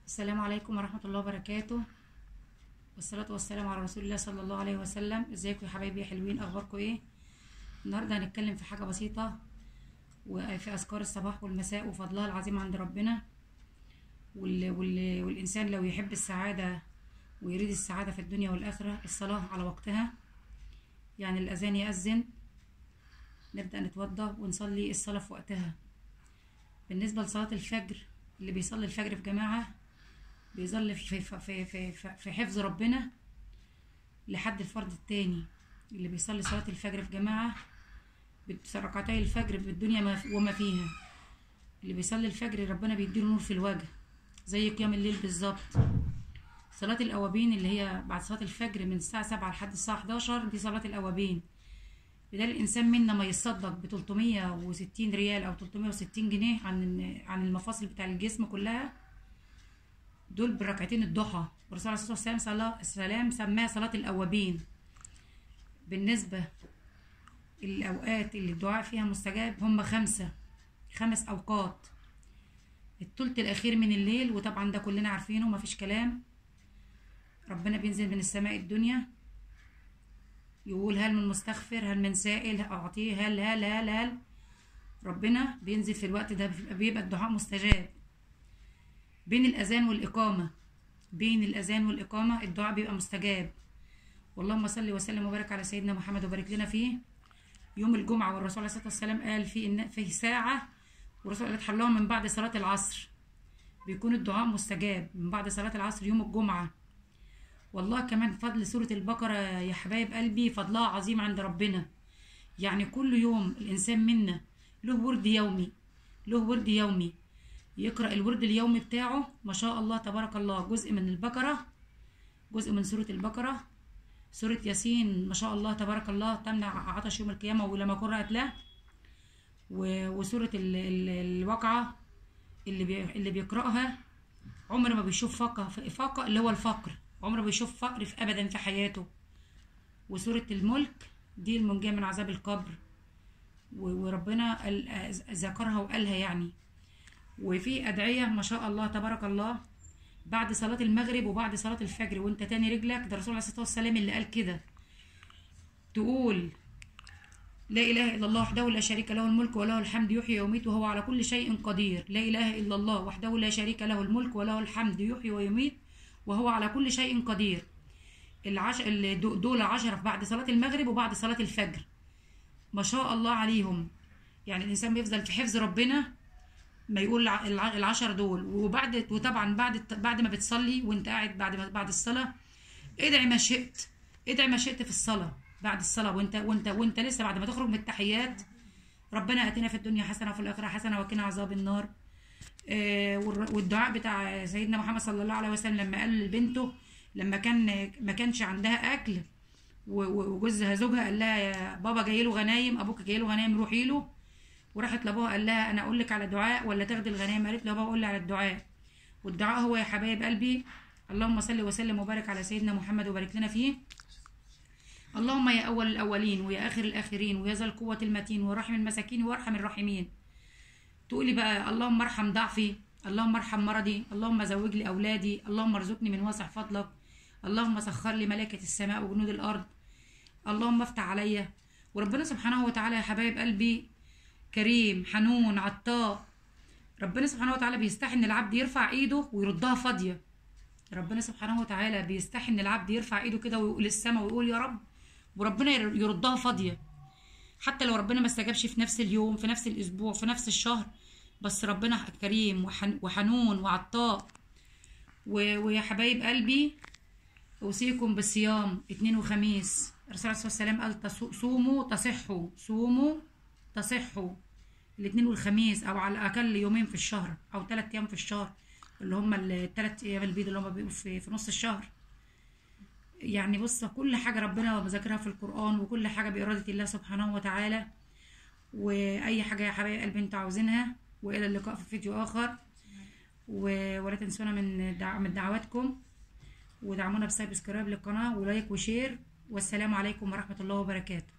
السلام عليكم ورحمة الله وبركاته والصلاة والسلام على رسول الله صلى الله عليه وسلم ازيكم يا حبايبي يا حلوين اخباركم ايه النهاردة هنتكلم في حاجة بسيطة وفي اذكار الصباح والمساء وفضلها العظيم عند ربنا وال... وال... والانسان لو يحب السعادة ويريد السعادة في الدنيا والاخرة الصلاة على وقتها يعني الاذان يأذن نبدأ نتوضى ونصلي الصلاة في وقتها بالنسبة لصلاة الفجر اللي بيصلي الفجر في جماعة بيظل في, في, في, في, في حفظ ربنا لحد الفرض التاني اللي بيصلي صلاة الفجر في جماعة ركعتي الفجر بالدنيا ما وما فيها اللي بيصلي الفجر ربنا بيديله نور في الوجه زي قيام الليل بالظبط صلاة الأوابين اللي هي بعد صلاة الفجر من الساعة سبعة لحد الساعة 11 دي صلاة الأوابين بدل الإنسان منا ما يتصدق ب 360 ريال أو 360 جنيه عن عن المفاصل بتاع الجسم كلها دول بركعتين الضحى والرسول عليه الصلاة والسلام صلاة السلام سماها صلاة الأوابين بالنسبة الأوقات اللي الدعاء فيها مستجاب هم خمسة خمس أوقات التلت الأخير من الليل وطبعا ده كلنا عارفينه مفيش كلام ربنا بينزل من السماء الدنيا يقول هل من مستغفر هل من سائل أعطيه هل هل هل هل ربنا بينزل في الوقت ده بيبقى الدعاء مستجاب بين الأذان والإقامة بين الأذان والإقامة الدعاء بيبقى مستجاب واللهم صل وسلم وبارك على سيدنا محمد وبارك لنا فيه يوم الجمعة والرسول عليه الصلاة والسلام قال في إن في ساعة والرسول قال تحلوها من بعد صلاة العصر بيكون الدعاء مستجاب من بعد صلاة العصر يوم الجمعة والله كمان فضل سورة البقرة يا حبايب قلبي فضلها عظيم عند ربنا يعني كل يوم الإنسان منا له ورد يومي له ورد يومي يقرأ الورد اليومي بتاعه ما شاء الله تبارك الله جزء من البقرة جزء من سورة البقرة سورة ياسين ما شاء الله تبارك الله تمنع عطش يوم القيامة ولما قرأت له وسورة ال ال الواقعة اللي بي اللي بيقرأها عمر ما بيشوف فقه فقه اللي هو الفقر عمره ما بيشوف فقر في أبدا في حياته وسورة الملك دي المنجية من عذاب القبر وربنا ذكرها وقالها يعني وفي أدعية ما شاء الله تبارك الله بعد صلاة المغرب وبعد صلاة الفجر وانت تاني رجلك ده الرسول عليه الصلاة والسلام اللي قال كده تقول لا إله إلا الله وحده لا شريك له الملك وله الحمد يحيي ويميت وهو على كل شيء قدير لا إله إلا الله وحده لا شريك له الملك وله الحمد يحيي ويميت وهو على كل شيء قدير العش... دول عشرة بعد صلاة المغرب وبعد صلاة الفجر ما شاء الله عليهم يعني الإنسان بيفضل في حفظ ربنا ما يقول العشر دول وبعد وطبعا بعد بعد ما بتصلي وانت قاعد بعد ما بعد الصلاه ادعي ما شئت ادعي ما شئت في الصلاه بعد الصلاه وانت وانت وانت لسه بعد ما تخرج من التحيات ربنا اتنا في الدنيا حسنه وفي الاخره حسنه وقنا عذاب النار آه والدعاء بتاع سيدنا محمد صلى الله عليه وسلم لما قال لبنته لما كان ما كانش عندها اكل وجوزها زوجها قال لها يا بابا جاي له غنايم ابوك جاي له غنايم روحي له وراحت لابوها قال لها انا اقول لك على دعاء ولا تاخدي الغنائم قالت له بابا قول لي على الدعاء والدعاء هو يا حبايب قلبي اللهم صل وسلم وبارك على سيدنا محمد وبارك لنا فيه اللهم يا اول الاولين ويا اخر الاخرين ويا ذا القوه المتين ورحم المساكين وارحم الراحمين تقولي بقى اللهم ارحم ضعفي اللهم ارحم مرضي اللهم زوج لي اولادي اللهم ارزقني من واسع فضلك اللهم سخر لي ملائكه السماء وجنود الارض اللهم افتح عليا وربنا سبحانه وتعالى يا حبايب قلبي كريم حنون عطاء ربنا سبحانه وتعالى بيستحي ان العبد يرفع ايده ويردها فاضيه ربنا سبحانه وتعالى بيستحي ان العبد يرفع ايده كده ويقول للسماء ويقول يا رب وربنا يردها فاضيه حتى لو ربنا ما استجابش في نفس اليوم في نفس الاسبوع في نفس الشهر بس ربنا كريم وحنون وعطاء ويا حبايب قلبي اوصيكم بالصيام اثنين وخميس الرسول عليه الصلاه والسلام قال صوموا تصحوا صوموا تصحوا الاثنين والخميس او على الاقل يومين في الشهر او ثلاث ايام في الشهر اللي هم الثلاث ايام البيض اللي هم بيبقوا في, في نص الشهر يعني بص كل حاجه ربنا ذاكرها في القران وكل حاجه باراده الله سبحانه وتعالى واي حاجه يا حبايب قلبي انتوا عاوزينها والى اللقاء في فيديو اخر ولا تنسونا من دع... من دعواتكم ودعمونا بسبسكرايب للقناه ولايك وشير والسلام عليكم ورحمه الله وبركاته